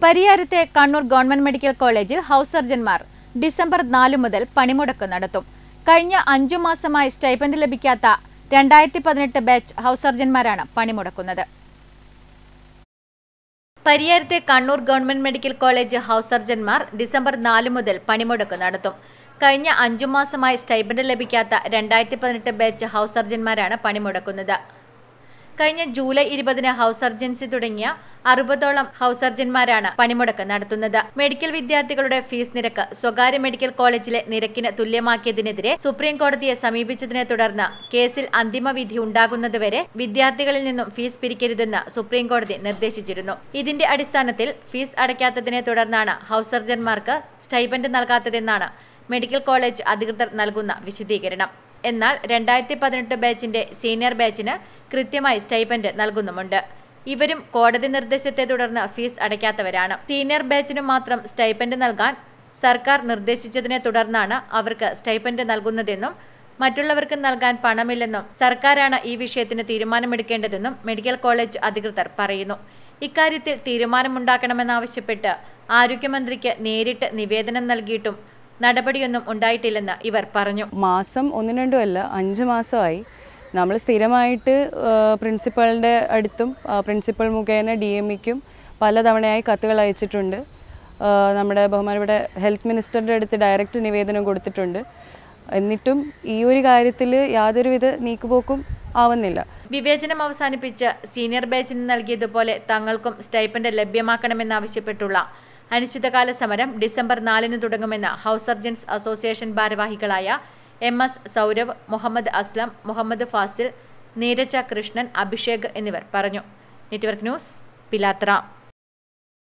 പരിയാരത്തെ Kannur government medical കോളേജിൽ house സർജൻമാർ December നാല് മുതൽ പണിമുടക്ക് നടത്തും കഴിഞ്ഞ അഞ്ചു മാസമായി സ്റ്റൈപ്പൻഡ് ലഭിക്കാത്ത രണ്ടായിരത്തി പതിനെട്ട് ബാച്ച് ഹൗസ് സർജൻമാരാണ് പണിമുടക്കുന്നത് പരിയാരത്തെ Kannur government medical college house സർജൻമാർ ഡിസംബർ നാല് മുതൽ പണിമുടക്ക് നടത്തും കഴിഞ്ഞ അഞ്ചു മാസമായി സ്റ്റൈപ്പൻഡ് ലഭിക്കാത്ത രണ്ടായിരത്തി പതിനെട്ട് ബാച്ച് ഹൗസ് സർജൻമാരാണ് പണിമുടക്കുന്നത് കഴിഞ്ഞ ജൂലൈ ഇരുപതിന് ഹൗസ് സർജൻസി തുടങ്ങിയ അറുപതോളം ഹൗസ് സർജൻമാരാണ് പണിമുടക്ക് നടത്തുന്നത് മെഡിക്കൽ വിദ്യാർത്ഥികളുടെ ഫീസ് നിരക്ക് സ്വകാര്യ മെഡിക്കൽ കോളേജിലെ നിരക്കിന് തുല്യമാക്കിയതിനെതിരെ സുപ്രീം കോടതിയെ സമീപിച്ചതിനെ തുടർന്ന് കേസിൽ അന്തിമ വിധി ഉണ്ടാകുന്നതുവരെ വിദ്യാർത്ഥികളിൽ നിന്നും ഫീസ് പിരിക്കരുതെന്ന് സുപ്രീം കോടതി നിർദ്ദേശിച്ചിരുന്നു ഇതിന്റെ അടിസ്ഥാനത്തിൽ ഫീസ് അടയ്ക്കാത്തതിനെ തുടർന്നാണ് ഹൗസ് സർജൻമാർക്ക് സ്റ്റൈപ്പൻഡ് നൽകാത്തതെന്നാണ് മെഡിക്കൽ കോളേജ് അധികൃതർ നൽകുന്ന വിശദീകരണം എന്നാൽ രണ്ടായിരത്തി പതിനെട്ട് ബാച്ചിന്റെ സീനിയർ ബാച്ചിന് കൃത്യമായി സ്റ്റൈപ്പൻഡ് നൽകുന്നുമുണ്ട് ഇവരും കോടതി നിർദ്ദേശത്തെ തുടർന്ന് ഫീസ് അടയ്ക്കാത്തവരാണ് സീനിയർ ബാച്ചിനു മാത്രം സ്റ്റൈപ്പൻഡ് നൽകാൻ സർക്കാർ നിർദ്ദേശിച്ചതിനെ തുടർന്നാണ് അവർക്ക് സ്റ്റൈപ്പൻഡ് നൽകുന്നതെന്നും മറ്റുള്ളവർക്ക് നൽകാൻ പണമില്ലെന്നും സർക്കാരാണ് ഈ വിഷയത്തിന് തീരുമാനമെടുക്കേണ്ടതെന്നും മെഡിക്കൽ കോളേജ് അധികൃതർ പറയുന്നു ഇക്കാര്യത്തിൽ തീരുമാനമുണ്ടാക്കണമെന്നാവശ്യപ്പെട്ട് ആരോഗ്യമന്ത്രിക്ക് നേരിട്ട് നിവേദനം നൽകിയിട്ടും നടപടിയൊന്നും ഉണ്ടായിട്ടില്ലെന്ന് ഇവർ പറഞ്ഞു മാസം ഒന്നും രണ്ടും അല്ല അഞ്ച് മാസമായി നമ്മൾ സ്ഥിരമായിട്ട് പ്രിൻസിപ്പളിൻ്റെ അടുത്തും ആ, പ്രിൻസിപ്പൽ മുഖേന ഡി എം ഇക്കും പലതവണയായി കത്തുകൾ അയച്ചിട്ടുണ്ട് ആ, നമ്മുടെ ബഹുമാനയുടെ ഹെൽത്ത് മിനിസ്റ്ററുടെ അടുത്ത് ഡയറക്റ്റ് നിവേദനം കൊടുത്തിട്ടുണ്ട് എന്നിട്ടും ഈ ഒരു കാര്യത്തിൽ യാതൊരുവിധ നീക്കുപോക്കും ആവുന്നില്ല വിവേചനം അവസാനിപ്പിച്ച് സീനിയർ ബാച്ചിന് നൽകിയതുപോലെ തങ്ങൾക്കും സ്റ്റൈപ്പൻഡ് ലഭ്യമാക്കണമെന്നാവശ്യപ്പെട്ടുള്ള അനിശ്ചിതകാല സമരം ഡിസംബർ നാലിന് തുടങ്ങുമെന്ന് ഹൗസ് സർജൻസ് അസോസിയേഷൻ ഭാരവാഹികളായ എം എസ് സൗരവ് മുഹമ്മദ് അസ്ലം മുഹമ്മദ് ഫാസിൽ നീരജ കൃഷ്ണൻ അഭിഷേക് എന്നിവർ പറഞ്ഞു നെറ്റ്വർക്ക് ന്യൂസ് പിലാത്ര